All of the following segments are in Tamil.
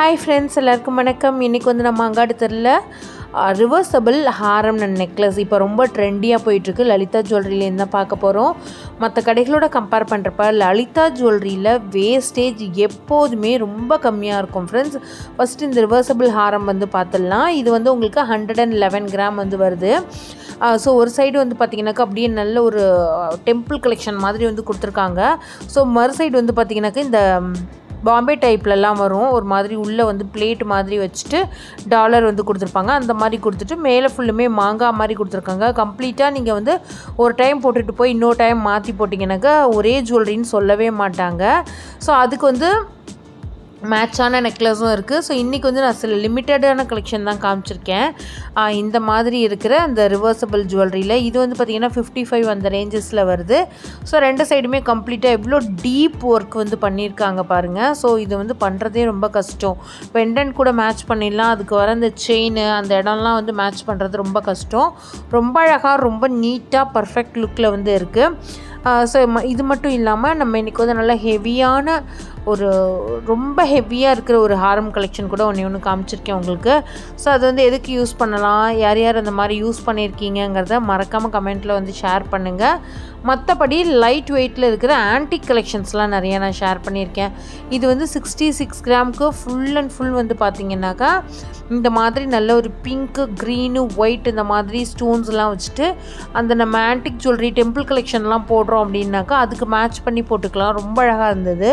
ஹாய் ஃப்ரெண்ட்ஸ் எல்லாருக்கும் வணக்கம் இன்றைக்கி வந்து நம்ம அங்காடி தெருல ரிவர்சபிள் ஹாரம் அண்ட் நெக்லஸ் இப்போ ரொம்ப ட்ரெண்டியாக போயிட்டுருக்கு லலிதா ஜுவல்லரியிலேருந்து தான் பார்க்க போகிறோம் மற்ற கடைகளோட கம்பேர் பண்ணுறப்ப லலிதா ஜுவல்லரியில் வேஸ்டேஜ் எப்போதுமே ரொம்ப கம்மியாக இருக்கும் ஃப்ரெண்ட்ஸ் ஃபஸ்ட்டு இந்த ரிவர்சபிள் ஹாரம் வந்து பார்த்துடலாம் இது வந்து உங்களுக்கு ஹண்ட்ரட் அண்ட் லெவன் கிராம் வந்து வருது ஸோ ஒரு சைடு வந்து பார்த்தீங்கன்னாக்கா அப்படியே நல்ல ஒரு டெம்பிள் கலெக்ஷன் மாதிரி வந்து கொடுத்துருக்காங்க ஸோ மறு சைடு வந்து பார்த்தீங்கன்னாக்கா இந்த பாம்பே டைப்லலாம் வரும் ஒரு மாதிரி உள்ளே வந்து பிளேட் மாதிரி வச்சுட்டு டாலர் வந்து கொடுத்துருப்பாங்க அந்த மாதிரி கொடுத்துட்டு மேலே ஃபுல்லுமே மாங்காய் மாதிரி கொடுத்துருக்காங்க கம்ப்ளீட்டாக நீங்கள் வந்து ஒரு டைம் போட்டுட்டு போய் இன்னொரு டைம் மாற்றி போட்டிங்கனாக்கா ஒரே ஜுவல்லரின்னு சொல்லவே மாட்டாங்க ஸோ அதுக்கு வந்து மேட்சான நெக்லஸும் இருக்குது ஸோ இன்றைக்கி வந்து நான் சில லிமிட்டடான கலெக்ஷன் தான் காமிச்சிருக்கேன் ஆஹ் இந்த மாதிரி இருக்கிற அந்த ரிவர்சபிள் ஜுவல்லரியில் இது வந்து பார்த்திங்கன்னா ஃபிஃப்டி ஃபைவ் அந்த ரேஞ்சஸில் வருது ஸோ ரெண்டு சைடுமே கம்ப்ளீட்டாக எவ்வளோ டீப் ஒர்க் வந்து பண்ணியிருக்காங்க பாருங்கள் ஸோ இது வந்து பண்ணுறதே ரொம்ப கஷ்டம் பெண்டன்ட் கூட மேட்ச் பண்ணிடலாம் அதுக்கு வர அந்த செயின் அந்த இடம்லாம் வந்து மேட்ச் பண்ணுறது ரொம்ப கஷ்டம் ரொம்ப அழகாக ரொம்ப நீட்டாக பர்ஃபெக்ட் லுக்கில் வந்து இருக்குது ஸோ இது மட்டும் இல்லாமல் நம்ம இன்றைக்கி வந்து நல்லா ஹெவியான ஒரு ரொம்ப ஹெவியாக இருக்கிற ஒரு ஹாரம் கலெக்ஷன் கூட ஒன்று ஒன்று காமிச்சிருக்கேன் உங்களுக்கு ஸோ அது வந்து எதுக்கு யூஸ் பண்ணலாம் யார் யார் அந்த மாதிரி யூஸ் பண்ணியிருக்கீங்கிறத மறக்காமல் கமெண்ட்டில் வந்து ஷேர் பண்ணுங்கள் மற்றபடி லைட் வெயிட்டில் இருக்கிற ஆன்டிக் கலெக்ஷன்ஸ்லாம் நிறைய நான் ஷேர் பண்ணியிருக்கேன் இது வந்து சிக்ஸ்டி சிக்ஸ் கிராமுக்கு ஃபுல் அண்ட் ஃபுல் வந்து பார்த்திங்கனாக்கா இந்த மாதிரி நல்ல ஒரு பிங்க்கு க்ரீனு ஒயிட் இந்த மாதிரி ஸ்டோன்ஸ்லாம் வச்சுட்டு அந்த நம்ம ஆன்டிக் ஜுவல்லரி டெம்பிள் கலெக்ஷன்லாம் போடுறோம் அப்படின்னாக்கா அதுக்கு மேட்ச் பண்ணி போட்டுக்கலாம் ரொம்ப அழகாக இருந்தது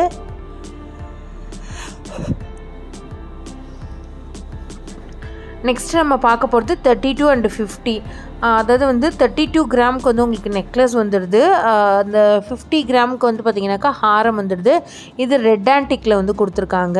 நெக்ஸ்ட் நம்ம பார்க்க போகிறது தேர்ட்டி டூ அண்டு ஃபிஃப்டி அதாவது வந்து தேர்ட்டி டூ கிராமுக்கு வந்து உங்களுக்கு நெக்லஸ் வந்துடுது அந்த ஃபிஃப்டி கிராமுக்கு வந்து பார்த்திங்கனாக்கா ஹாரம் வந்துடுது இது ரெட் ஆன்டிக்கில் வந்து கொடுத்துருக்காங்க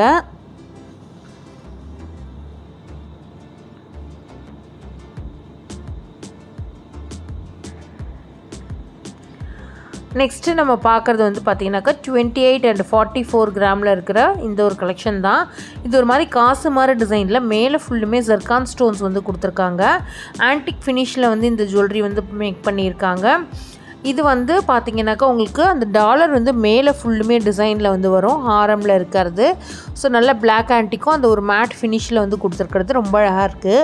நெக்ஸ்ட்டு நம்ம பார்க்குறது வந்து பார்த்திங்கனாக்கா twenty eight and forty four கிராமில் இருக்கிற இந்த ஒரு கலெக்ஷன் தான் இது ஒரு மாதிரி காசு மாதிரி டிசைனில் மேலே ஃபுல்லுமே ஜர்கான் ஸ்டோன்ஸ் வந்து கொடுத்துருக்காங்க ஆன்டிக் ஃபினிஷில் வந்து இந்த ஜுவல்லரி வந்து மேக் பண்ணியிருக்காங்க இது வந்து பார்த்திங்கனாக்கா உங்களுக்கு அந்த டாலர் வந்து மேலே ஃபுல்லுமே டிசைனில் வந்து வரும் ஹாரமில் இருக்கிறது ஸோ நல்ல பிளாக் ஆன்டிக்கும் அந்த ஒரு மேட் ஃபினிஷில் வந்து கொடுத்துருக்கிறது ரொம்ப அழகாக இருக்குது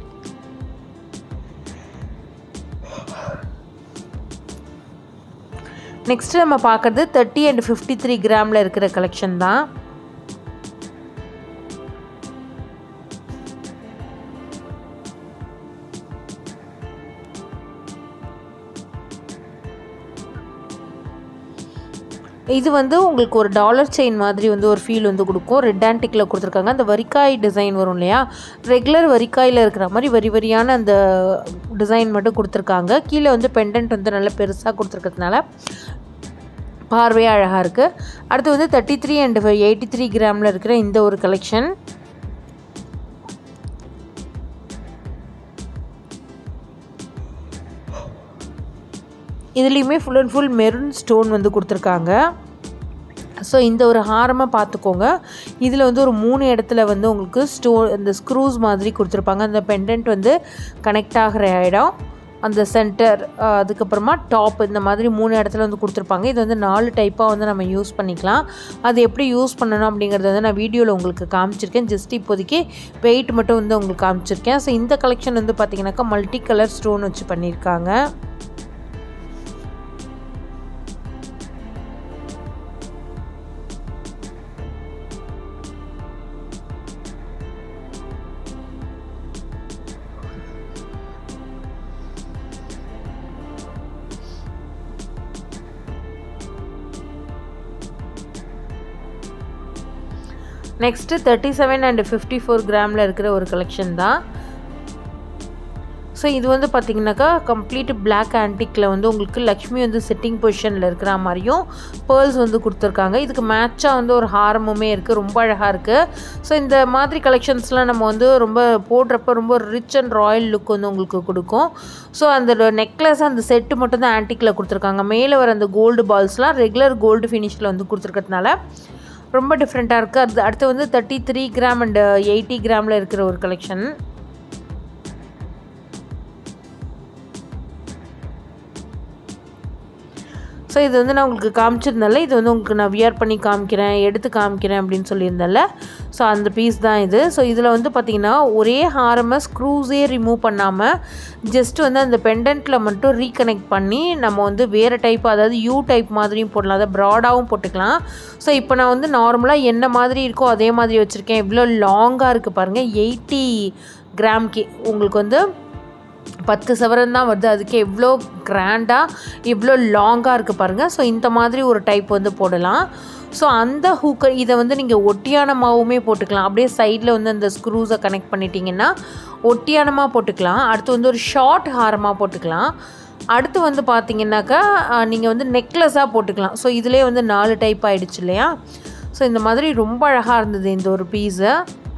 நெக்ஸ்ட் நம்ம பார்க்குறது தேர்ட்டி அண்ட் ஃபிஃப்டி த்ரீ கிராமில் இருக்கிற கலெக்ஷன் தான் இது வந்து உங்களுக்கு ஒரு டாலர் செயின் மாதிரி வந்து ஒரு ஃபீல் வந்து கொடுக்கும் ரெட் ஆன்டிக்கில் கொடுத்துருக்காங்க அந்த வரிக்காய் டிசைன் வரும் இல்லையா ரெகுலர் வரிக்காயில் இருக்கிற மாதிரி வரி வரியான அந்த டிசைன் மட்டும் கொடுத்துருக்காங்க கீழே வந்து பெண்டன்ட் வந்து நல்லா பெருசாக கொடுத்துருக்கிறதுனால பார்வையாக அழகாக இருக்குது அடுத்து வந்து thirty three and eighty three கிராமில் இருக்கிற இந்த ஒரு கலெக்ஷன் இதுலேயுமே full and full maroon stone வந்து கொடுத்துருக்காங்க ஸோ இந்த ஒரு ஹாரமாக பார்த்துக்கோங்க இதில் வந்து ஒரு மூணு இடத்துல வந்து உங்களுக்கு ஸ்டோ இந்த ஸ்க்ரூஸ் மாதிரி கொடுத்துருப்பாங்க அந்த பெண்டன்ட் வந்து கனெக்ட் ஆகிற இடம் அந்த சென்டர் அதுக்கப்புறமா டாப் இந்த மாதிரி மூணு இடத்துல வந்து கொடுத்துருப்பாங்க இது வந்து நாலு டைப்பாக வந்து நம்ம யூஸ் பண்ணிக்கலாம் அது எப்படி யூஸ் பண்ணணும் அப்படிங்கிறத வந்து நான் வீடியோவில் உங்களுக்கு காமிச்சிருக்கேன் ஜஸ்ட் இப்போதைக்கு வெயிட் மட்டும் வந்து உங்களுக்கு காமிச்சிருக்கேன் ஸோ இந்த கலெக்ஷன் வந்து பார்த்திங்கனாக்கா மல்டி கலர் ஸ்டோன் வச்சு பண்ணியிருக்காங்க next thirty seven and fifty four கிராமில் இருக்கிற ஒரு கலெக்ஷன் தான் ஸோ இது வந்து பார்த்திங்கனாக்கா கம்ப்ளீட் பிளாக் ஆன்டிக்கில் வந்து உங்களுக்கு லக்ஷ்மி வந்து செட்டிங் பொசிஷனில் இருக்கிற மாதிரியும் பேர்ல்ஸ் வந்து கொடுத்துருக்காங்க இதுக்கு மேட்சாக வந்து ஒரு ஹாரமுமே இருக்குது ரொம்ப அழகாக இருக்குது ஸோ இந்த மாதிரி கலெக்ஷன்ஸ்லாம் நம்ம வந்து ரொம்ப போடுறப்ப ரொம்ப ரிச் அண்ட் ராயல் லுக் வந்து உங்களுக்கு கொடுக்கும் ஸோ அந்த நெக்லஸ் அந்த செட்டு மட்டும் தான் ஆன்டிக்கில் கொடுத்துருக்காங்க மேலே வர அந்த கோல்டு பால்ஸ்லாம் ரெகுலர் கோல்டு ஃபினிஷில் வந்து கொடுத்துருக்கிறதுனால ரொம்ப டிஃப்ரெண்ட்டாக இருக்குது அது அடுத்து வந்து thirty three gram and eighty கிராமில் இருக்கிற ஒரு கலெக்ஷன் ஸோ இது வந்து நான் உங்களுக்கு காமிச்சிருந்தால இது வந்து உங்களுக்கு நான் வியர் பண்ணி காமிக்கிறேன் எடுத்து காமிக்கிறேன் அப்படின்னு சொல்லியிருந்தேன்ல ஸோ அந்த பீஸ் தான் இது ஸோ இதில் வந்து பார்த்திங்கன்னா ஒரே ஹாரமை ஸ்க்ரூஸே ரிமூவ் பண்ணாமல் ஜஸ்ட் வந்து அந்த பெண்டன்ட்டில் மட்டும் ரீகனெக்ட் பண்ணி நம்ம வந்து வேறு டைப் அதாவது யூ டைப் மாதிரியும் போடலாம் அதை ப்ராடாகவும் போட்டுக்கலாம் ஸோ இப்போ நான் வந்து நார்மலாக என்ன மாதிரி இருக்கோ அதே மாதிரி வச்சுருக்கேன் இவ்வளோ லாங்காக இருக்குது பாருங்கள் எயிட்டி கிராம்க்கு உங்களுக்கு வந்து பத்து சவரன் தான் வருது அதுக்கு எவ்வளோ கிராண்டாக இவ்வளோ லாங்காக இருக்குது பாருங்கள் ஸோ இந்த மாதிரி ஒரு டைப் வந்து போடலாம் ஸோ அந்த ஹூக்கை இதை வந்து நீங்கள் ஒட்டியானமாகவுமே போட்டுக்கலாம் அப்படியே சைடில் வந்து அந்த ஸ்க்ரூஸை கனெக்ட் பண்ணிட்டீங்கன்னா ஒட்டியானமாக போட்டுக்கலாம் அடுத்து வந்து ஒரு ஷார்ட் ஹாரமாக போட்டுக்கலாம் அடுத்து வந்து பார்த்தீங்கன்னாக்கா நீங்கள் வந்து நெக்லஸாக போட்டுக்கலாம் ஸோ இதிலே வந்து நாலு டைப் ஆகிடுச்சு இல்லையா ஸோ இந்த மாதிரி ரொம்ப அழகாக இருந்தது இந்த ஒரு பீஸை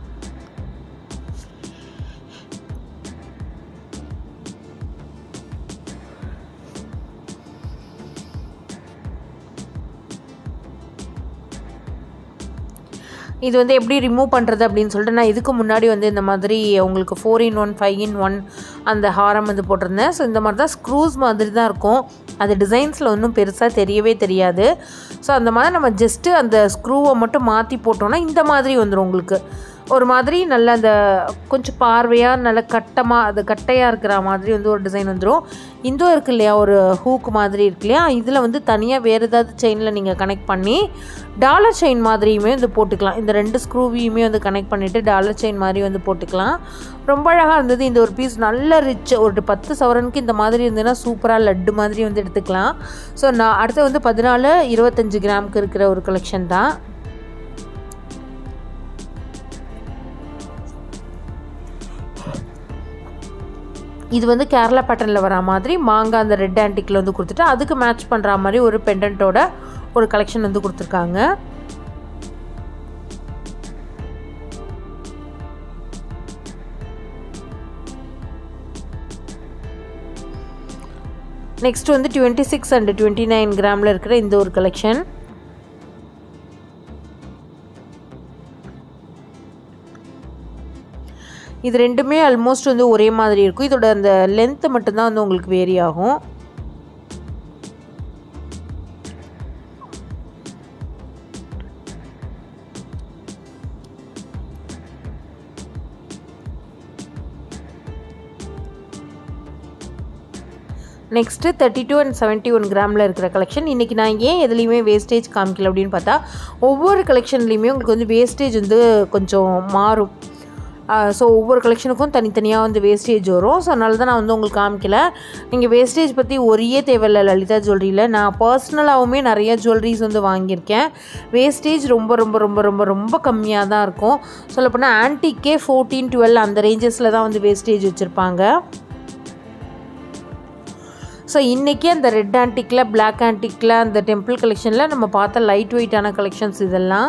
இது வந்து எப்படி ரிமூவ் பண்ணுறது அப்படின்னு சொல்லிட்டு நான் இதுக்கு முன்னாடி வந்து இந்த மாதிரி உங்களுக்கு four in one five in one அந்த ஹாரம் வந்து போட்டிருந்தேன் ஸோ இந்த மாதிரி தான் ஸ்க்ரூஸ் மாதிரி தான் இருக்கும் அது டிசைன்ஸில் ஒன்றும் பெருசாக தெரியவே தெரியாது ஸோ அந்த மாதிரி நம்ம ஜஸ்ட்டு அந்த ஸ்க்ரூவை மட்டும் மாற்றி போட்டோன்னா இந்த மாதிரி வந்துடும் உங்களுக்கு ஒரு மாதிரி நல்ல அந்த கொஞ்சம் பார்வையாக நல்ல கட்டமாக அது கட்டையாக இருக்கிற மாதிரி வந்து ஒரு டிசைன் வந்துடும் இந்தும் இருக்கு இல்லையா ஒரு ஹூக் மாதிரி இருக்கு இல்லையா இதில் வந்து தனியாக வேறு ஏதாவது செயினில் நீங்கள் கனெக்ட் பண்ணி டாலர் செயின் மாதிரியுமே வந்து போட்டுக்கலாம் இந்த ரெண்டு ஸ்க்ரூவையுமே வந்து கனெக்ட் பண்ணிவிட்டு டாலர் செயின் மாதிரி வந்து போட்டுக்கலாம் ரொம்ப அழகாக இருந்தது இந்த ஒரு பீஸ் நல்ல ரிச் ஒரு பத்து சவரனுக்கு இந்த மாதிரி இருந்ததுன்னா சூப்பராக லட்டு மாதிரி வந்து எடுத்துக்கலாம் ஸோ நான் அடுத்து வந்து பதினாலு இருபத்தஞ்சு கிராமுக்கு இருக்கிற ஒரு கலெக்ஷன் தான் இது வந்து கேரளா பேட்டர்னில் வர மாதிரி மாங்காய் அந்த ரெட் ஆன்டிக்கில் வந்து கொடுத்துட்டு அதுக்கு மேட்ச் பண்ணுற மாதிரி ஒரு பெண்டன்ட்டோட ஒரு கலெக்ஷன் வந்து கொடுத்துருக்காங்க நெக்ஸ்ட் வந்து twenty six and twenty nine கிராமில் இருக்கிற இந்த ஒரு கலெக்ஷன் இது ரெண்டுமே ஆல்மோஸ்ட் வந்து ஒரே மாதிரி இருக்கும் இதோட அந்த லென்த்து மட்டும்தான் வந்து உங்களுக்கு வேரி ஆகும் next thirty two and seventy one கிராமில் இருக்கிற கலெக்ஷன் இன்றைக்கி நான் ஏன் எதுலேயுமே வேஸ்டேஜ் காமிக்கல அப்படின்னு பார்த்தா ஒவ்வொரு கலெக்ஷன்லேயுமே உங்களுக்கு வந்து வேஸ்டேஜ் வந்து கொஞ்சம் மாறும் ஸோ ஒவ்வொரு கலெக்ஷனுக்கும் தனித்தனியாக வந்து வேஸ்டேஜ் வரும் ஸோ அதனால தான் நான் வந்து உங்களுக்கு காமிக்கல நீங்கள் வேஸ்டேஜ் பற்றி ஒரே தேவையில்ல லலிதா ஜுவல்லரியில் நான் பர்சனலாகவுமே நிறைய ஜுவல்லரிஸ் வந்து வாங்கியிருக்கேன் வேஸ்டேஜ் ரொம்ப ரொம்ப ரொம்ப ரொம்ப ரொம்ப கம்மியாக தான் இருக்கும் சொல்லப்போனால் ஆன்டிக்கே ஃபோர்டீன் டுவெல் அந்த ரேஞ்சஸில் தான் வந்து வேஸ்டேஜ் வச்சுருப்பாங்க ஸோ இன்றைக்கி அந்த ரெட் ஆன்டிக்கில் பிளாக் ஆன்டிக்கில் அந்த டெம்பிள் கலெக்ஷனில் நம்ம பார்த்த லைட் வெயிட்டான கலெக்ஷன்ஸ் இதெல்லாம்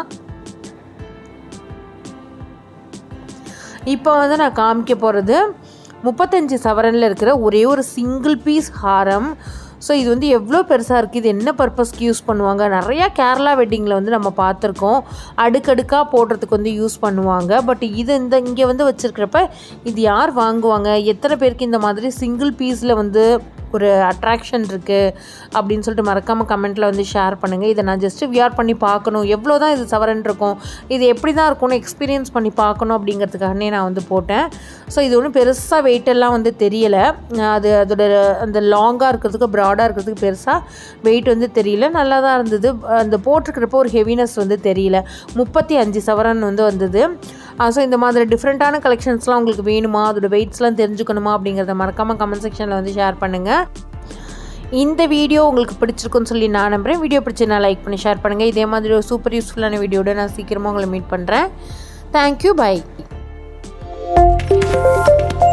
இப்போ வந்து நான் காமிக்க போகிறது முப்பத்தஞ்சு சவரனில் இருக்கிற ஒரே ஒரு சிங்கிள் பீஸ் ஹாரம் ஸோ இது வந்து எவ்வளோ பெருசாக இருக்குது இது என்ன பர்பஸ்க்கு யூஸ் பண்ணுவாங்க நிறையா கேரளா வெட்டிங்கில் வந்து நம்ம பார்த்துருக்கோம் அடுக்கடுக்காக போடுறதுக்கு வந்து யூஸ் பண்ணுவாங்க பட் இது இந்த இங்கே வந்து வச்சுருக்கிறப்ப இது யார் வாங்குவாங்க எத்தனை பேருக்கு இந்த மாதிரி சிங்கிள் பீஸில் வந்து ஒரு அட்ராக்ஷன் இருக்குது அப்படின்னு சொல்லிட்டு மறக்காமல் கமெண்ட்டில் வந்து ஷேர் பண்ணுங்கள் இதை நான் ஜஸ்ட்டு வியர் பண்ணி பார்க்கணும் எவ்வளோ தான் இது சவரன் இருக்கும் இது எப்படி தான் இருக்கும்னு எக்ஸ்பீரியன்ஸ் பண்ணி பார்க்கணும் அப்படிங்கிறதுக்காகனே நான் வந்து போட்டேன் ஸோ இது ஒன்றும் பெருசாக வெயிட்டெல்லாம் வந்து தெரியலை அது அதோட அந்த லாங்காக இருக்கிறதுக்கு ப்ராடாக இருக்கிறதுக்கு பெருசாக வெயிட் வந்து தெரியல நல்லா தான் இருந்தது அந்த போட்டிருக்கிறப்போ ஒரு ஹெவினஸ் வந்து தெரியல முப்பத்தி அஞ்சு சவரன் வந்து வந்தது ஸோ இந்த மாதிரி டிஃப்ரெண்ட்டான கலெக்ஷன்ஸ்லாம் உங்களுக்கு வேணுமா அதோட வெயிட்ஸ்லாம் தெரிஞ்சுக்கணுமா அப்படிங்கிறத மறக்காமல் கமெண்ட் செக்ஷனில் வந்து ஷேர் பண்ணுங்கள் இந்த வீடியோ உங்களுக்கு பிடிச்சிருக்குன்னு சொல்லி நான் நம்புகிறேன் வீடியோ பிடிச்சிருந்தா லைக் பண்ணி ஷேர் பண்ணுங்கள் இதே மாதிரி ஒரு சூப்பர் யூஸ்ஃபுல்லான வீடியோட நான் சீக்கிரமாக உங்களை மீட் பண்ணுறேன் தேங்க்யூ பை